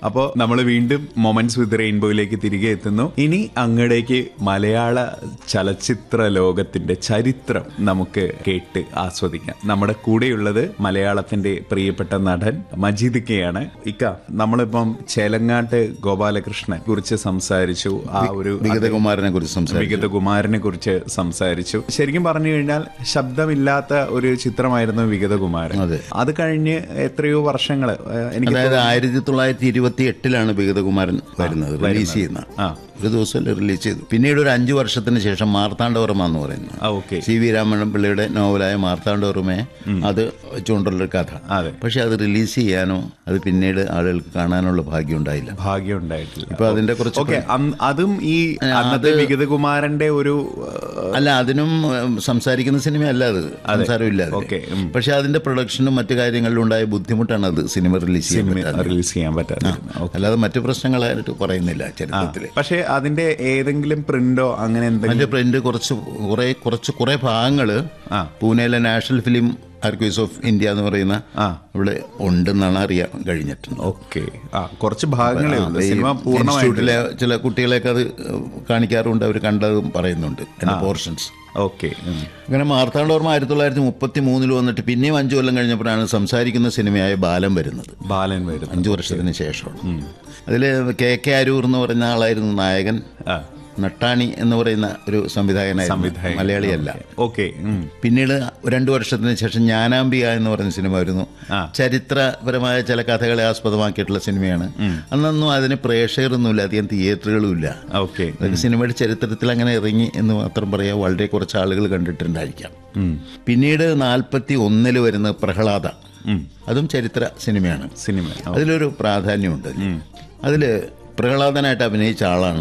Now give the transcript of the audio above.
അപ്പോൾ നമ്മൾ വീണ്ടും മൊമെന്റ്സ് വിത്ത് റെയിൻബോയിലേക്ക് തിരികെ എത്തുന്നു ഇനി അങ്ങടേക്ക് മലയാള ചലച്ചിത്ര ലോകത്തിന്റെ ചരിത്രം നമുക്ക് കേട്ട് ആസ്വദിക്കാം നമ്മുടെ കൂടെയുള്ളത് മലയാളത്തിന്റെ പ്രിയപ്പെട്ട നടൻ മജീദ് കെയാണ് ഇക്ക നമ്മളിപ്പം ചേലങ്ങാട്ട് ഗോപാലകൃഷ്ണനെ കുറിച്ച് സംസാരിച്ചു ആ ഒരു വിഗതകുമാരനെ കുറിച്ച് സംസാരിച്ചു വിഗതകുമാരനെ കുറിച്ച് സംസാരിച്ചു ശരിക്കും പറഞ്ഞു കഴിഞ്ഞാൽ ശബ്ദമില്ലാത്ത ഒരു ചിത്രമായിരുന്നു വിഗതകുമാരൻ അതെ. അത് കഴിഞ്ഞ് എത്രയോ വർഷങ്ങള് ഏഹ്, എനിക്ക് അതായത് ആയിരത്തി തൊള്ളായിരത്തി ഇരുപത്തി എട്ടിലാണ് വിഗതകുമാരൻ വരുന്നത് റിലീസ് ചെയ്യുന്ന ആ. ഒരു ദിവസം റിലീസ് ചെയ്തു പിന്നീട് ഒരു അഞ്ചു വർഷത്തിന് ശേഷം മാർത്താണ്ഡവർമ്മ എന്ന് പറയുന്നത് ആ ഓക്കെ സി വി രാമൻ പിള്ളയുടെ നോവലായ മാർത്താണ്ഡവർമ്മയെ അത് വെച്ചുകൊണ്ടുള്ള കഥ അതെ. പക്ഷെ അത് റിലീസ് ചെയ്യാനോ അത് പിന്നീട് ആളുകൾക്ക് കാണാനുള്ള ഭാഗ്യം ഉണ്ടായില്ല ഭാഗ്യം ഉണ്ടായിട്ടില്ല ഇപ്പൊ അതിന്റെ കുറച്ച് ഓക്കെ അതും ഈ അന്നത്തെ വിഗതകുമാരന്റെ ഒരു ഏഹ്, അല്ല അതിനും ഉം, സംസാരിക്കുന്ന സിനിമയല്ല അത് സംസാരമില്ല അതില്. ഓക്കെ, ഉം. പക്ഷെ അതിന്റെ പ്രൊഡക്ഷനും മറ്റു കാര്യങ്ങളിലും ഉണ്ടായ ബുദ്ധിമുട്ടാണ് അത് സിനിമ റിലീസ് ചെയ്യാൻ പറ്റാത്തത്. റിലീസ് ചെയ്യാൻ പറ്റാതെ ഓക്കെ. അല്ലാതെ മറ്റു പ്രശ്നങ്ങളായിട്ട് പറയുന്നില്ല ചരിത്രത്തില് പക്ഷെ അതിന്റെ ഏതെങ്കിലും പ്രിന്റോ അങ്ങനെ എന്തെങ്കിലും അതിന്റെ പ്രിന്റ് കുറച്ച് കുറെ കുറച്ച് കുറെ ഭാഗങ്ങള് ആ. പൂനെയിലെ national film archives of India എന്ന് പറയുന്ന ആ. ഇവിടെ ഉണ്ടെന്നാണ് അറിയാൻ കഴിഞ്ഞിട്ടുണ്ട് ഓക്കെ ആ കുറച്ച് ഭാഗങ്ങളേ ഉള്ളൂ ഈ സിനിമ പൂർണ്ണമായിട്ട് ഇൻസ്റ്റിറ്റ്യൂട്ടിലെ ചില കുട്ടികളെയൊക്കെ അത് കാണിക്കാറുണ്ട് അവർ കണ്ടതും പറയുന്നുണ്ട് എന്റെ പോർഷൻസ് ഓക്കെ ഉം. അങ്ങനെ മാർത്താണ്ഡവർമ്മ ആയിരത്തി തൊള്ളായിരത്തി മുപ്പത്തി മൂന്നിൽ വന്നിട്ട് പിന്നെയും അഞ്ചു കൊല്ലം കഴിഞ്ഞപ്പോഴാണ് സംസാരിക്കുന്ന സിനിമയായ ബാലം വരുന്നത് ബാലൻ വരുന്നു അഞ്ചു വർഷത്തിന് ശേഷമാണ് അതിൽ കെ കെ അരൂർ എന്ന് പറയുന്ന ആളായിരുന്നു നായകൻ ആ നട്ടാണി എന്ന് പറയുന്ന ഒരു സംവിധായകനായിരുന്നു സംവിധായകൻ. മലയാളിയല്ല ഓക്കെ ഉം. പിന്നീട് രണ്ടു വർഷത്തിന് ശേഷം ജ്ഞാനാംബിക എന്ന് പറയുന്ന സിനിമ വരുന്നു ആ. ചരിത്രപരമായ ചില കഥകളെ ആസ്പദമാക്കിയിട്ടുള്ള സിനിമയാണ് അന്നൊന്നും അതിന് പ്രേക്ഷകരൊന്നുമില്ല അധികം തിയേറ്ററുകളും ഇല്ല ഓക്കെ അതൊക്കെ സിനിമയുടെ ചരിത്രത്തിൽ അങ്ങനെ ഇറങ്ങി എന്ന് മാത്രം പറയാം വളരെ കുറച്ച് ആളുകൾ കണ്ടിട്ടുണ്ടായിരിക്കാം ഉം. പിന്നീട് നാൽപ്പത്തി ഒന്നിൽ വരുന്ന പ്രഹ്ലാദ ഉം. അതും ചരിത്ര സിനിമയാണ് സിനിമ ഓ. അതിലൊരു പ്രാധാന്യമുണ്ട് അതിൽ പ്രഹ്ലാദനായിട്ട് അഭിനയിച്ച ആളാണ്